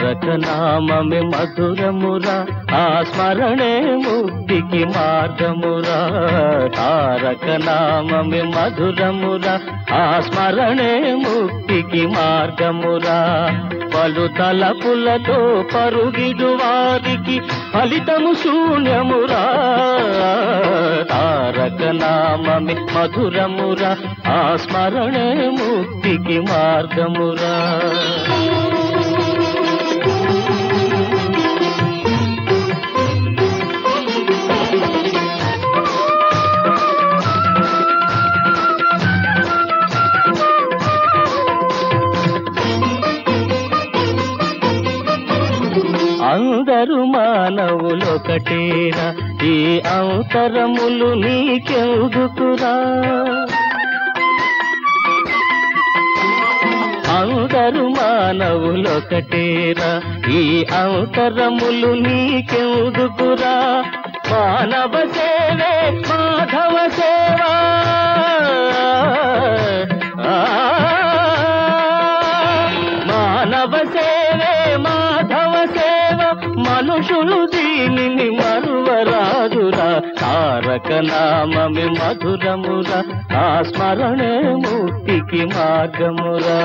తారక నామమే మధురమురా ఆ స్మరణే ముక్తికి మార్గమురా తారక నామమే మధురమురా ఆ స్మరణే ముక్తికి మార్గమురా పలు తలపులతో పరుగిడు వారికి ఫలితము శూన్యమురా తారక నామమే మధురమురా ఆ స్మరణే ముక్తికి మార్గమురా అందరు మానవులొకటేరా ఈ అవతరములు నీకెందుకురా అందరు మానవులొకటేరా ఈ అవతరములు నీకెందుకురా మానవ సేవే మాధవ సేవా ఆ, మానవ సేవే మాధవ సేవ మనుషులు దీనిని మరువరాదురా తారక నామమి మధురమురా ఆ స్మరణే ముక్తికి మార్గమురా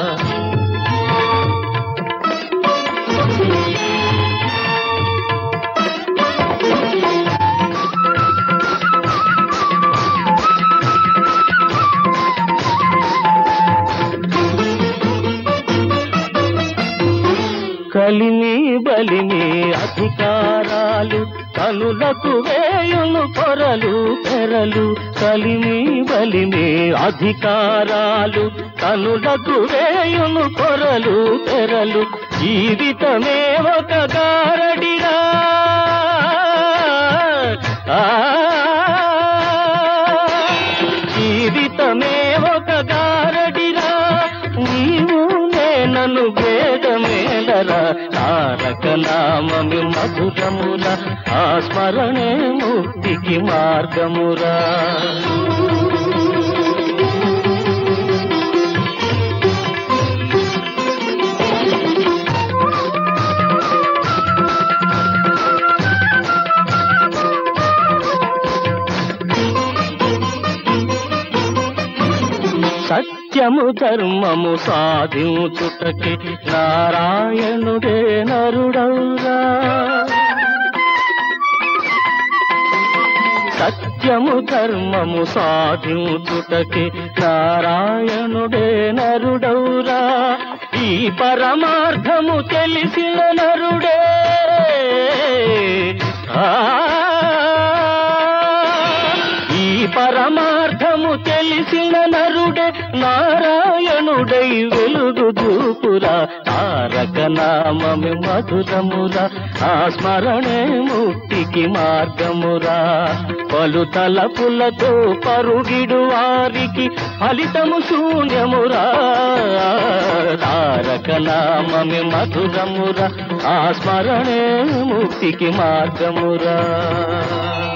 కలిమి బలిమి అధికారాలు కనులకు వేయును పొరలు తెరలు కలిమి బలిమి అధికారాలు కనులకు వేయును పొరలు తెరలు జీవితమే ఒక గారడిరా ఆ, జీవితమే ఒక గారడిరా నీవు నేనను భేదమేలరా తారక నామమి మధురముల ఆ స్మరణే ముక్తికి మార్గమురా సత్యము ధర్మము సాధించుటకి నారాయణుడే నరుడౌరా సత్యము ధర్మము సాధించుటకి నారాయణుడే నరుడౌరా ఈ పరమార్థము తెలిసిన నరుడే ఆ ఈ పరమార్థము తెలిసిన నరుడే నారాయణుడై వెలుగు దూపురా తారక నామమి మధురమురా ఆ స్మరణే ముక్తికి మార్గమురా పలు తలపులతో పరుగిడు వారికి ఫలితము శూన్యమురా తారక నామమి మధురమురా ఆ స్మరణే ముక్తికి మార్గమురా